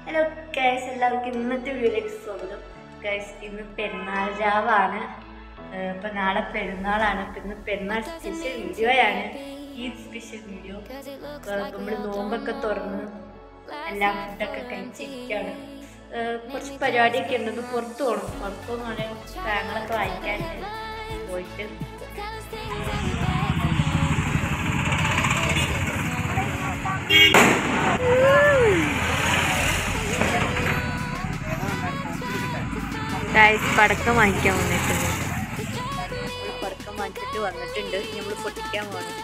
Hello guys എല്ലാവർക്കും ഇന്നത്തെ വീഡിയോയിലേക്ക് സ്വാഗതം ഗൈസ് ഇന്ന് പെരുന്നാൾ രാവാണ് ഏഹ് ഇപ്പൊ നാളെ പെരുന്നാളാണ് ഇപ്പൊ ഇന്ന് പെരുന്നാൾ സ്പെഷ്യൽ വീഡിയോയാണ് ഈ സ്പെഷ്യൽ വീഡിയോ നമ്മൾ നോമ്പൊക്കെ തുറന്ന് എല്ലാം ഫുഡൊക്കെ കഴിച്ചിരിക്കുകയാണ് ഏഹ് കുറച്ച് പരിപാടിയൊക്കെ ഉണ്ട് ഒന്ന് പുറത്ത് പോകണം പുറത്ത് പോകുന്ന കാര്യങ്ങളൊക്കെ വായിക്കാനുണ്ട് പോയിട്ട് ഗൈസ് പടക്കം വാങ്ങിക്കാൻ വന്നിട്ടുണ്ട് നമ്മൾ പടക്കം വാങ്ങിച്ചിട്ട് വന്നിട്ടുണ്ട് നമ്മൾ പൊട്ടിക്കാൻ പോകണം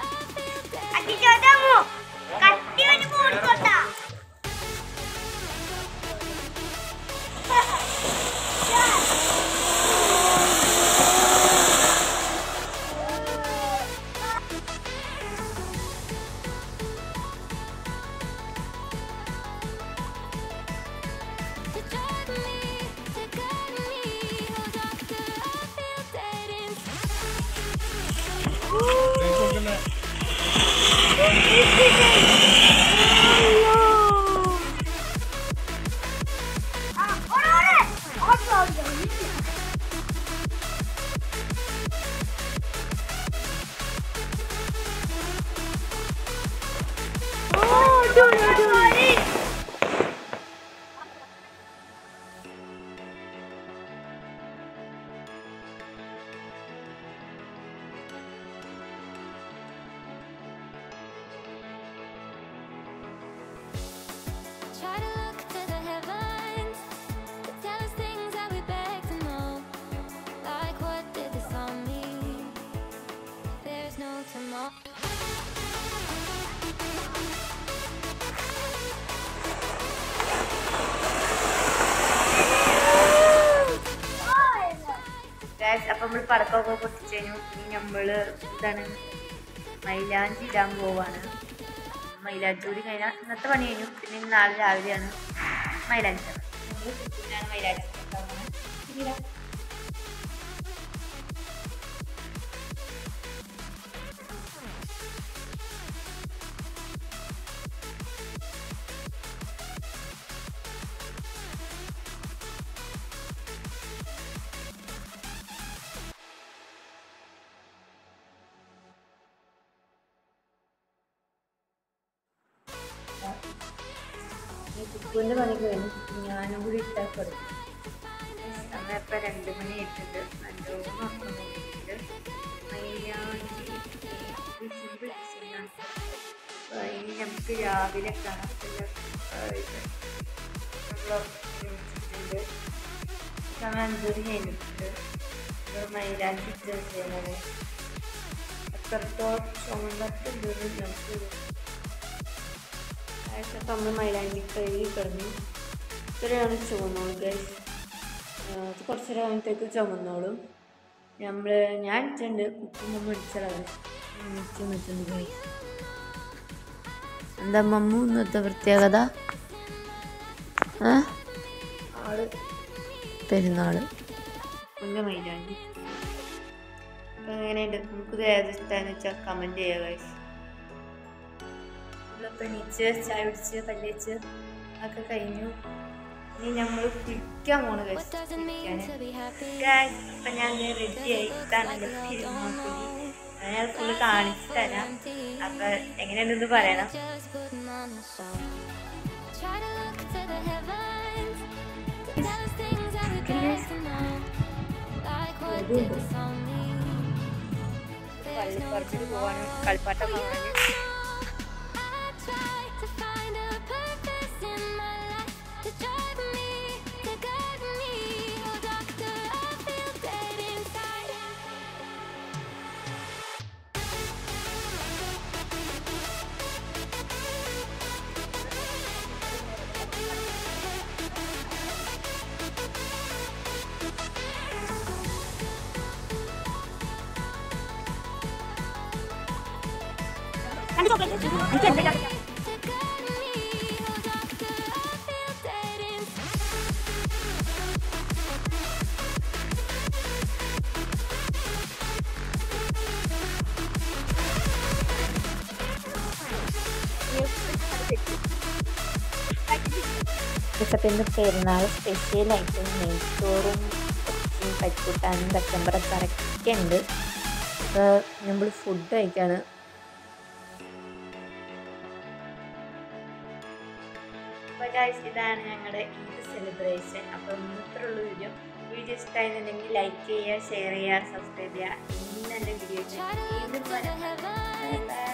Try to look to the heavens to tell us things that we beg to know. Like what did this all mean? There's no tomorrow. Guys അപ്പം നമ്മൾ പടക്കമൊക്കെ പൊട്ടിച്ചു കഴിഞ്ഞു ഇനി നമ്മൾ എന്താണ് മൈലാഞ്ചി ഇടാൻ പോവാണ് മൈലാഞ്ചി കൂടി കഴിഞ്ഞാൽ ഇന്നത്തെ പണി കഴിഞ്ഞു പിന്നെ ഇനി നാളെ രാവിലെയാണ് മൈലാഞ്ചി ഇടുന്നത്. നമ്മള് കുട്ടിനാണ് മൈലാഞ്ചി ഉണ്ടാവുന്നത്. പിന്നീട് ഈ കുക്കുവിൻ്റെ പണി കഴിഞ്ഞു ഞാനും കൂടി ഇട്ടാൽ കൊടുക്കും സമയം ഇപ്പം രണ്ട് മണി ആയിട്ടുണ്ട് നല്ലോണം ഉറക്കം വന്നിട്ടുണ്ട് മൈലാഞ്ചി ഇത് simple design ആണ്. അപ്പൊ ഇനി നമുക്ക് രാവിലെ കാണാം എല്ലാം, ആ, ഇത് നമ്മൾ വെച്ചിട്ടുണ്ട് സമയം അഞ്ചുമണി കഴിഞ്ഞിട്ടുണ്ട് ഇത് മൈലാഞ്ചി ഇട്ട് ചെയ്യുന്നത് എത്രത്തോളം ചുമന്നിട്ടുണ്ടെന്ന് നമുക്ക് ഗൈസ് അപ്പം നമ്മൾ മൈലാഞ്ചി കഴുകി കിടന്നു ഇത്രയാണ് ചുമന്നോളൂ ഗൈസ് അത് കുറച്ച് നേരം ആകുമ്പോഴത്തേക്ക് ചുമന്നോളും നമ്മൾ ഞാൻ ഇട്ടുണ്ട് കുക്കുമ്പ മേടിച്ചതാണ് ചുമച്ചുണ്ട് ഗൈസ് എന്താ മമ്മു ഇന്നത്തെ പ്രത്യേകത ആ ആള് പെരുന്നാള് കുഞ്ഞ മൈലാഞ്ചി അപ്പം എങ്ങനെയുണ്ട് നമുക്കിത് ഏത് ഇഷ്ടമാണെന്ന് വെച്ചാൽ കമൻറ്റ് ചെയ്യുക ഗൈസ് നമ്മളിപ്പോൾ എണീച്ച് ചായ പിടിച്ച് പല്ലിച്ച് ഒക്കെ കഴിഞ്ഞു ഇനി നമ്മൾ കുളിക്കാൻ പോണ് What does it mean to be happy? അപ്പൊ ഞാൻ റെഡിയായി ഇതാണ് എൻ്റെ തിരുമാക്കുടി ഞാൻ ഫുള്ള് കാണിച്ചു തരാം അപ്പൊ എങ്ങനെയുണ്ടെന്ന് പറയണം Just putting on a show. Try to look to the heavens to tell us things that we beg to know. Like what did this all mean? There's no പള്ളിപ്പറമ്പിൽ പോവാണ് കളിപ്പാട്ടം വാങ്ങാൻ I try to find a purpose in my life to drive me, to guide me. Oh, doctor, I feel dead inside. To guide me, oh, doctor, I feel dead inside. അപ്പോൾ ഇന്ന് പെരുന്നാൾ സ്പെഷ്യലായിട്ട് നെയ്ച്ചോറും ഇറച്ചിയും പരിക്കൂട്ടാനും കച്ചമ്പറക്കറൊക്കെ ഉണ്ട് അപ്പോൾ നമ്മൾ ഫുഡ് കഴിക്കാണ് അപ്പോൾ ഗൈസ് ഇതാണ് ഞങ്ങളുടെ ഈദ് സെലിബ്രേഷൻ അപ്പോൾ ഇത്രയുള്ള വീഡിയോ വീഡിയോ ഇഷ്ടമായിരുന്നുണ്ടെങ്കിൽ ലൈക്ക് ചെയ്യുക ഷെയർ ചെയ്യുക സബ്സ്ക്രൈബ് ചെയ്യുക ഇനി നല്ല video Try to look to the heavens.